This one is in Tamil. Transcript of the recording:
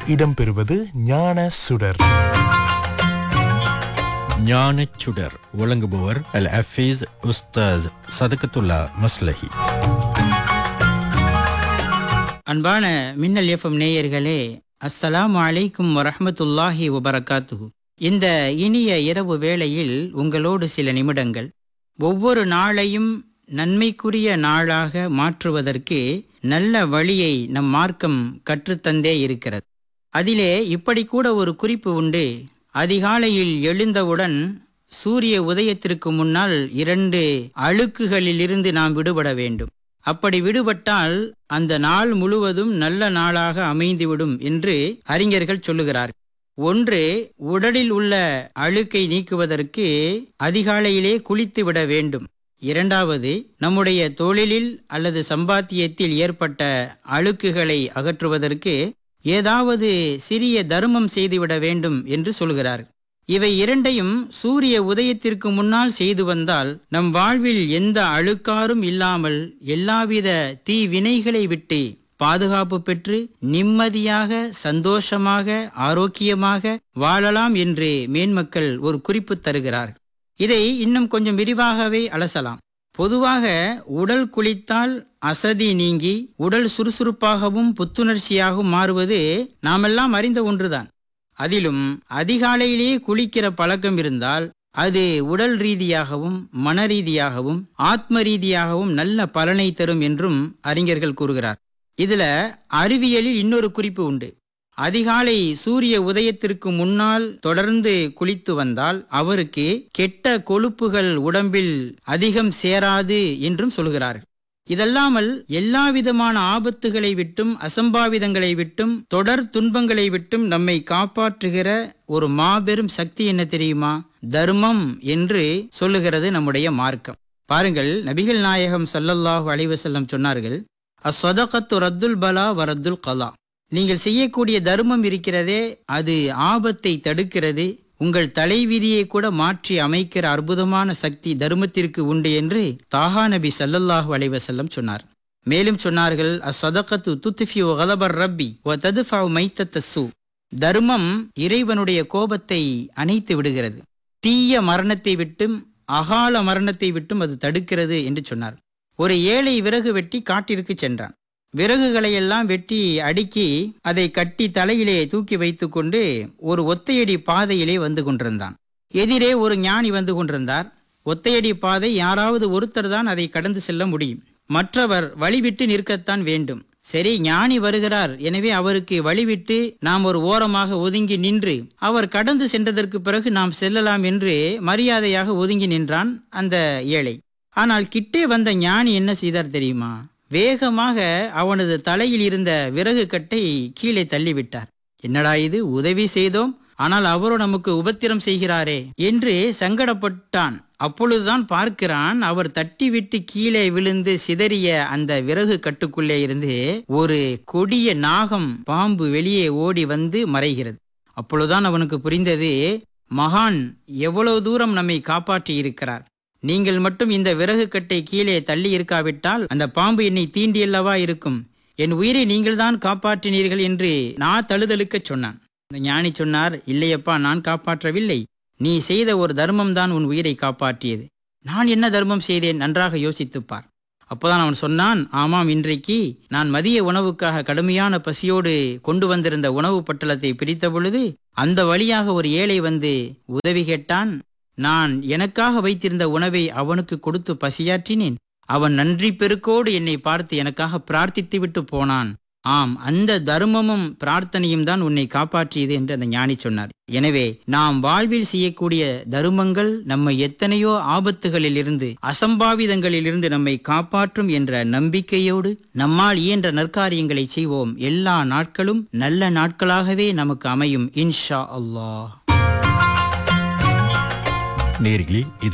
இடம்பெறுவது ஞான சுடர் ஞானச் சுடர் வழங்குபவர் அல் அஃபீஸ் உஸ்தாஸ் சதகத்துல்லா மஸ்லஹி அன்பான மின்னல் எஃப்எம் நேயர்களே அஸ்ஸலாமு அலைக்கும் வரஹ்மத்துல்லாஹி வபரகாத்துஹு இந்த இனிய இரவு வேளையில் உங்களோடு சில நிமிடங்கள் ஒவ்வொரு நாளையும் நன்மைக்குரிய நாளாக மாற்றுவதற்கு நல்ல வழியை நம் மார்க்கம் கற்றுத்தந்தே இருக்கிறது அதிலே இப்படி கூட ஒரு குறிப்பு உண்டு அதிகாலையில் எழுந்தவுடன் சூரிய உதயத்திற்கு முன்னால் இரண்டு அழுக்குகளிலிருந்து நாம் விடுபட வேண்டும் அப்படி விடுபட்டால் அந்த நாள் முழுவதும் நல்ல நாளாக அமைந்துவிடும் என்று அறிஞர்கள் சொல்லுகிறார்கள் ஒன்று உடலில் உள்ள அழுக்கை நீக்குவதற்கு அதிகாலையிலே குளித்து விட வேண்டும் இரண்டாவது நம்முடைய தொழிலில் அல்லது சம்பாத்தியத்தில் ஏற்பட்ட அழுக்குகளை அகற்றுவதற்கு ஏதாவது சிறிய தர்மம் செய்துவிட வேண்டும் என்று சொல்கிறார் இவை இரண்டையும் சூரிய உதயத்திற்கு முன்னால் செய்து வந்தால் நம் வாழ்வில் எந்த அழுக்காரும் இல்லாமல் எல்லாவித தீ வினைகளை விட்டு பாதுகாப்பு பெற்று நிம்மதியாக சந்தோஷமாக ஆரோக்கியமாக வாழலாம் என்று மேன்மக்கள் ஒரு குறிப்பு தருகிறார் இதை இன்னும் கொஞ்சம் விரிவாகவே அலசலாம் பொதுவாக உடல் குளித்தால் அசதி நீங்கி உடல் சுறுசுறுப்பாகவும் புத்துணர்ச்சியாகவும் மாறுவது நாமெல்லாம் அறிந்த ஒன்றுதான் அதிலும் அதிகாலையிலேயே குளிக்கிற பழக்கம் இருந்தால் அது உடல் ரீதியாகவும் மன ரீதியாகவும் ஆத்ம ரீதியாகவும் நல்ல பலனை தரும் என்றும் அறிஞர்கள் கூறுகிறார் இதுல அறிவியலில் இன்னொரு குறிப்பு உண்டு அதிகாலை சூரிய உதயத்திற்கு முன்னால் தொடர்ந்து குளித்து வந்தால் அவருக்கு கெட்ட கொழுப்புகள் உடம்பில் அதிகம் சேராது என்றும் சொல்கிறார்கள் இதல்லாமல் எல்லா விதமான ஆபத்துகளை விட்டும் அசம்பாவிதங்களை விட்டும் தொடர் துன்பங்களை விட்டும் நம்மை காப்பாற்றுகிற ஒரு மாபெரும் சக்தி என்ன தெரியுமா தர்மம் என்று சொல்லுகிறது நம்முடைய மார்க்கம் பாருங்கள் நபிகள் நாயகம் சல்லல்லாஹு அலைவசல்லம் சொன்னார்கள் அஸ்வதகத்து ரத்துல் பலா வரத்துல் கலா நீங்கள் செய்யக்கூடிய தர்மம் இருக்கிறதே அது ஆபத்தை தடுக்கிறது உங்கள் தலைவிதியை கூட மாற்றி அமைக்கிற அற்புதமான சக்தி தர்மத்திற்கு உண்டு என்று தாஹா நபி சல்லல்லாஹு அலைவசல்லம் சொன்னார் மேலும் சொன்னார்கள் அசதகத்து துத்துஃபியோ கலபர் ரப்பி ஒ ததுஃபாவ் மைத்தத்த சூ தர்மம் இறைவனுடைய கோபத்தை அணைத்து விடுகிறது தீய மரணத்தை விட்டும் அகால மரணத்தை விட்டும் அது தடுக்கிறது என்று சொன்னார் ஒரு ஏழை விறகு வெட்டி காட்டிற்கு சென்றான் விறகுகளை எல்லாம் வெட்டி அடுக்கி அதை கட்டி தலையிலே தூக்கி வைத்துக்கொண்டு ஒரு ஒத்தையடி பாதையிலே வந்து கொண்டிருந்தான் எதிரே ஒரு ஞானி வந்து கொண்டிருந்தார் ஒத்தையடி பாதை யாராவது ஒருத்தர் தான் அதை கடந்து செல்ல முடியும் மற்றவர் வழிவிட்டு நிற்கத்தான் வேண்டும் சரி ஞானி வருகிறார் எனவே அவருக்கு வழிவிட்டு நாம் ஒரு ஓரமாக ஒதுங்கி நின்று அவர் கடந்து சென்றதற்கு பிறகு நாம் செல்லலாம் என்று மரியாதையாக ஒதுங்கி நின்றான் அந்த ஏழை ஆனால் கிட்டே வந்த ஞானி என்ன செய்தார் தெரியுமா வேகமாக அவனது தலையில் இருந்த விறகு கட்டை கீழே தள்ளிவிட்டார் என்னடா இது உதவி செய்தோம் ஆனால் அவரோ நமக்கு உபத்திரம் செய்கிறாரே என்று சங்கடப்பட்டான் அப்பொழுதுதான் பார்க்கிறான் அவர் தட்டிவிட்டு கீழே விழுந்து சிதறிய அந்த விறகு கட்டுக்குள்ளே இருந்து ஒரு கொடிய நாகம் பாம்பு வெளியே ஓடி வந்து மறைகிறது அப்பொழுதுதான் அவனுக்கு புரிந்தது மகான் எவ்வளவு தூரம் நம்மை காப்பாற்றி இருக்கிறார் நீங்கள் மட்டும் இந்த விறகு கட்டை கீழே தள்ளி இருக்காவிட்டால் அந்த பாம்பு என்னை தீண்டியல்லவா இருக்கும் என் உயிரை நீங்கள்தான் காப்பாற்றினீர்கள் என்று நான் தழுதழுக்க சொன்னான் இந்த ஞானி சொன்னார் இல்லையப்பா நான் காப்பாற்றவில்லை நீ செய்த ஒரு தர்மம் தான் உன் உயிரை காப்பாற்றியது நான் என்ன தர்மம் செய்தேன் நன்றாக யோசித்துப்பார் அப்போதான் அவன் சொன்னான் ஆமாம் இன்றைக்கு நான் மதிய உணவுக்காக கடுமையான பசியோடு கொண்டு வந்திருந்த உணவு பட்டலத்தை பிரித்த பொழுது அந்த வழியாக ஒரு ஏழை வந்து உதவி கேட்டான் நான் எனக்காக வைத்திருந்த உணவை அவனுக்கு கொடுத்து பசியாற்றினேன் அவன் நன்றி பெருக்கோடு என்னை பார்த்து எனக்காக பிரார்த்தித்து விட்டு போனான் ஆம் அந்த தர்மமும் பிரார்த்தனையும் தான் உன்னை காப்பாற்றியது என்று அந்த ஞானி சொன்னார் எனவே நாம் வாழ்வில் செய்யக்கூடிய தருமங்கள் நம்மை எத்தனையோ ஆபத்துகளில் இருந்து அசம்பாவிதங்களில் இருந்து நம்மை காப்பாற்றும் என்ற நம்பிக்கையோடு நம்மால் இயன்ற நற்காரியங்களை செய்வோம் எல்லா நாட்களும் நல்ல நாட்களாகவே நமக்கு அமையும் இன்ஷா அல்லாஹ் நேர்களே இது